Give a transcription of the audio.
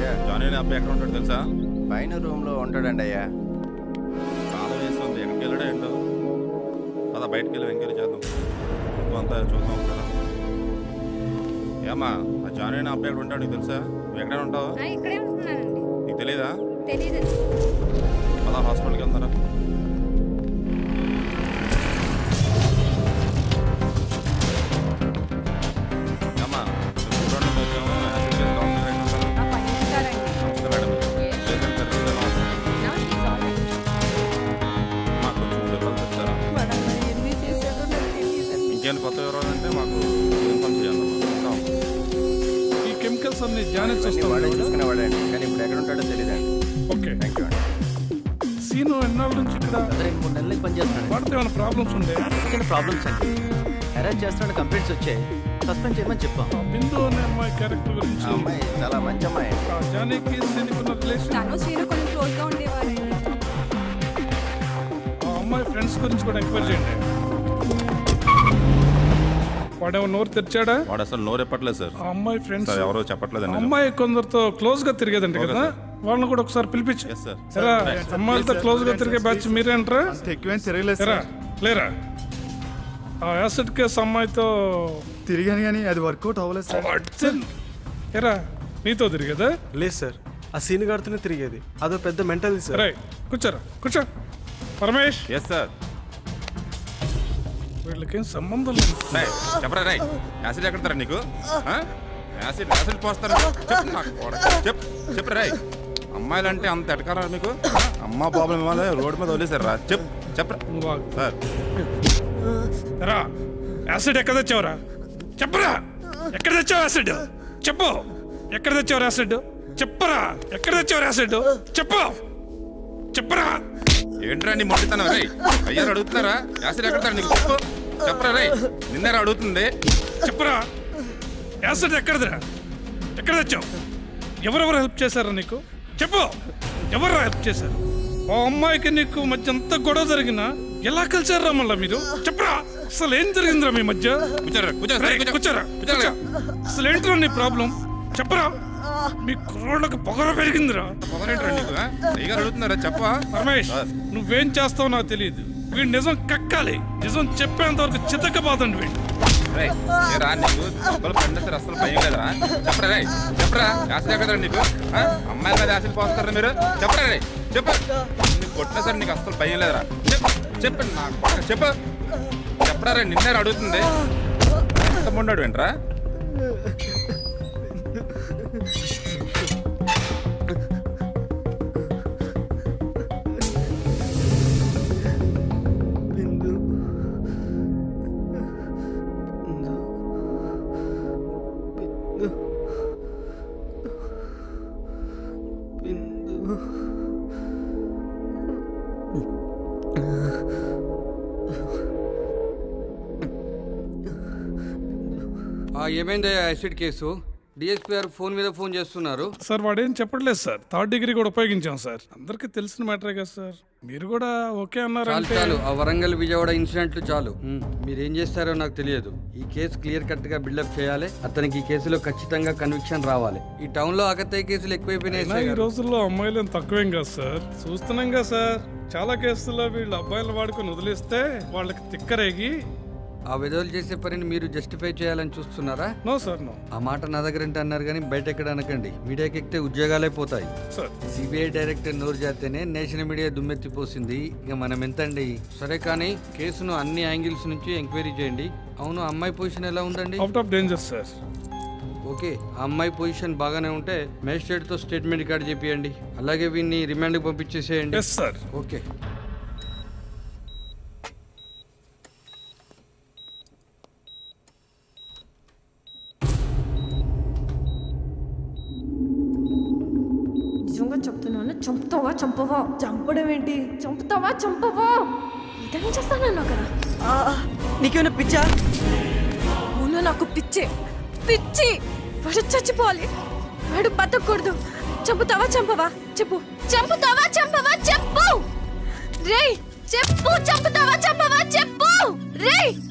అయ్యా జానీ అనే అబ్బాయి ఎక్కడ ఉంటాడు తెలుసా పైన రూమ్ లో ఉంటాడండి అయ్యా చాలా వేస్తుంది ఎక్కడికి వెళ్ళాడు ఏంటో పద బయటికి వెళ్ళి ఎంక్వైరీ చేద్దాం మొత్తం అంతా చూద్దాం కదా ఏమా ఆ జానీ అనే అబ్బాయి ఎక్కడ ఉంటాడు నీకు తెలుసా నువ్వు ఎక్కడ ఉంటావు ఆ, ఇక్కడే ఉంటున్నానండి నీకు తెలియదా తెలీదు పద హాస్పిటల్కి వెళ్తారా ఏమ్మా, చూడండి కొంచెం యాసిడ్ చేస్తా ఉంటారు ఏంటో కదా. ఆ పని ఉంటారండి నమస్తే మేడం పేషెంట్ పరిస్థితి ఎలా ఉంది? నా ఈజ్ ఆల్ రైట్. మాకు కొంచెం వివరాలు చెప్తారా వాడన్నా ఎన్ని చేశాడో నాకు తెలియదండి. ఇంకేమైనా కొత్త వివరాలు అంటే మాకు ఇన్ఫార్మ్ చేయండి ఉంటాం ఈ కెమికల్స్ అన్ని జానెట్ అన్ని వాడే చూసుకునేవాడండి కానీ ఇప్పుడు ఎక్కడ ఉంటాడో తెలియదండి ఓకే థ్యాంక్ యూ అండి సీను ఎన్నాళ్ళ నుంచి ఇక్కడ రెండు మూడు నెలలకి పనిచేస్తున్నాడు వాడితే ఏమైనా ప్రాబ్లమ్స్ ఉండే చిన్న ప్రాబ్లమ్స్ అండి హెరాస్ చేస్తున్నాడు కంప్లైంట్స్ వచ్చాయి సస్పెండ్ చేయమని చెప్పాం ఆ బిందు అనే అమ్మాయి క్యారెక్టర్ ఆ గురించి అమ్మాయి చాలా మంచి అమ్మాయి అండి ఆ జానీకి సీనుకున్న రిలేషన్ తను శ్రీను కొంచెం క్లోజ్ గా ఉండేవారండి ఆ అమ్మాయి ఫ్రెండ్స్ గురించి కూడా ఎంక్వైరీ చేయండి వాడేమో నోరు తెరిచాడా వాడు అసలు నోరు ఎప్పట్లేదు సార్ ఆ అమ్మాయి ఫ్రెండ్స్ సార్ ఎవరో ఆ చెప్పట్లేదండి అమ్మాయి కొందరితో క్లోజ్ గా తిరిగేదంట ఓకే కదా సార్. వాళ్ళని కూడా ఒకసారి పిలిపించు ఎస్ సార్ ఎరా అమ్మాయిలతో క్లోజ్ గా తిరిగే బ్యాచ్ మీరేంట్రా ఎక్కువేం తిరగలేదు ఎరా సార్ లేరా ఆ యాసిడ్ కేసు అమ్మాయితో తిరిగాను కానీ అది వర్కౌట్ అవ్వలేదు సార్ అడ్సన్. ఎరా నీతో తిరిగేదా లేదు సార్ ఆ సీన్ గారితోనే తిరిగేది అదో పెద్ద మెంటల్ సార్ రై కూర్చోరా కూర్చో పరమేష్ ఎస్ సార్ వీళ్ళకేం సంబంధం లేదు రేయ్, చెప్పరా రై యాసిడ్ ఎక్కడతారా నీకు ఆ? యాసిడ్ యాసిడ్ పోస్తారా చెప్పు నాకు కొడక. చెప్పు చెప్పు రై అమ్మాయిలంటే అంత ఎటకారా మీకు ఆ? అమ్మ బాబుల మీద రోడ్డు మీద వదిలేశారు రా చెప్పు చెప్పరా నువ్వు ఆగు. సార్ ఎరా యాసిడ్ ఎక్కడ తెచ్చావురా చెప్పరా ఎక్కడ తెచ్చావు యాసిడ్ చెప్పు ఎక్కడ తెచ్చావు యాసిడ్ చెప్పరా ఎక్కడ తెచ్చావు యాసిడ్ చెప్పు చెప్పరా ఏంట్రా నీ మొండితనం రై అయ్యారు అడుగుతున్నారా యాసిడ్ ఎక్కడతారు నీకు చెప్పు చెప్పరా రై నిన్నరా అడుగుతుంది చెప్పరా యాసిడ్ ఎక్కడదిరా ఎక్కడ తెచ్చావు ఎవరెవరు హెల్ప్ చేశారా నీకు చెప్పు ఎవరు హెల్ప్ చేశారు ఆ అమ్మాయికి నీకు మధ్య అంత గొడవ జరిగినా ఎలా కలిసారా మళ్ళా మీరు చెప్పరా అసలు ఏం జరిగిందిరా మీ మధ్య కూర్చోరా కూర్చోరా రేయ్, కూర్చో కూర్చోరా కూర్చోరా అసలు ఏంట్రా నీ ప్రాబ్లం చెప్పరా మీ కుర్రోళ్ళకి పొగర పెరిగిందిరా పొగరేంట్రా నీకు ఆ? అయ్యగారు అడుగుతున్నారా చెప్పవా పరమేష్ సార్. నువ్వేం చేస్తావో నాకు తెలియదు వీడు నిజం కక్కాలి నిజం చెప్పేంత వరకు చితకపోదండి వీడు రేయ్, ఏరా నీకు డబ్బులు పండిస్తారు అసలు భయం లేదురా చెప్పరా రేయ్ చెప్పరా యాసిడ్ ఎక్కడ నీకు ఆ? అమ్మాయిల మీద యాసిడ్ పోస్తారా మీరు చెప్పరా రే చెప్పు నీకు కొట్టినా సరే నీకు అసలు భయం లేదురా చెప్పు చెప్పు నా కొడుకు చెప్పు చెప్పరా రే నిన్నే అడుగుతుంది ఎంత మొండాడు ఏంట్రా బిందు బిందు బిందు బిందు ఆ, ఏమైందయ్యా యాసిడ్ కేసు డిఎస్పీ గారు ఫోన్ మీద ఫోన్ చేస్తున్నారు సార్ వాడేం చెప్పట్లేదు సార్ థర్డ్ డిగ్రీ కూడా ఉపయోగించాం సార్ అందరికీ తెలిసిన మ్యాటరే కదా సార్ మీరు కూడా ఓకే చాలు అన్నారంటే చాలు ఆ వరంగల్ విజయవాడ ఇన్సిడెంట్లు చాలు ఉమ్, మీరేం చేస్తారో నాకు తెలియదు ఈ కేసు క్లియర్ కట్ గా బిల్డప్ చేయాలి అతనికి ఈ కేసులో ఖచ్చితంగా కన్విక్షన్ రావాలి ఈ టౌన్ లో ఆకతాయి కేసులు ఎక్కువైపోయినాయి అయినా ఎస్ఐ ఈ గారు. రోజుల్లో అమ్మాయిలు ఏం తక్కువేం కాదు సార్ చూస్తున్నాం కదా సార్ చాలా కేసుల్లో వీళ్ళు అబ్బాయిలు వాడుకొని వదిలేస్తే వాళ్ళకి తిక్కరేగి ఆ విధులు చేసే పనిని మీరు జస్టిఫై చేయాలని చూస్తున్నారా నో సార్ నో ఆ మాట నా దగ్గర అంటే అన్నారు కానీ బయట ఎక్కడ అనకండి మీడియాకి ఎక్కితే ఉద్యోగాలే పోతాయి సార్ సిబిఐ డైరెక్టర్ నోరు జాతేనే నేషనల్ మీడియా దుమ్మెత్తిపోసింది ఇక మనం ఎంతండి సరే కానీ కేసును అన్ని యాంగిల్స్ నుంచి ఎంక్వైరీ చేయండి అవును అమ్మాయి పొజిషన్ ఎలా ఉందండి out of danger sir okay ఆ అమ్మాయి పొజిషన్ బాగానే ఉంటే మేజిస్ట్రేట్ తో స్టేట్మెంట్ రికార్డ్ చేపియండి అలాగే వీన్ని రిమాండ్ పంపించేసేయండి ఎస్ సార్ ఓకే నిజంగా చెప్తున్నాను చంపుతావా చంపవా చంపడం ఏంటి చంపుతావా చంపవా ఇదేం చేస్తానన్నా కదా నీకేమైనా పిచ్చా అవును నాకు పిచ్చి పిచ్చి వాడు చచ్చిపోవాలి వాడు బతకూడదు చంపుతావా చంపవా చెప్పు చంపుతావా చంపవా చెప్పు రేయ్ చెప్పు చంపుతావా చంపవా చెప్పు రేయ్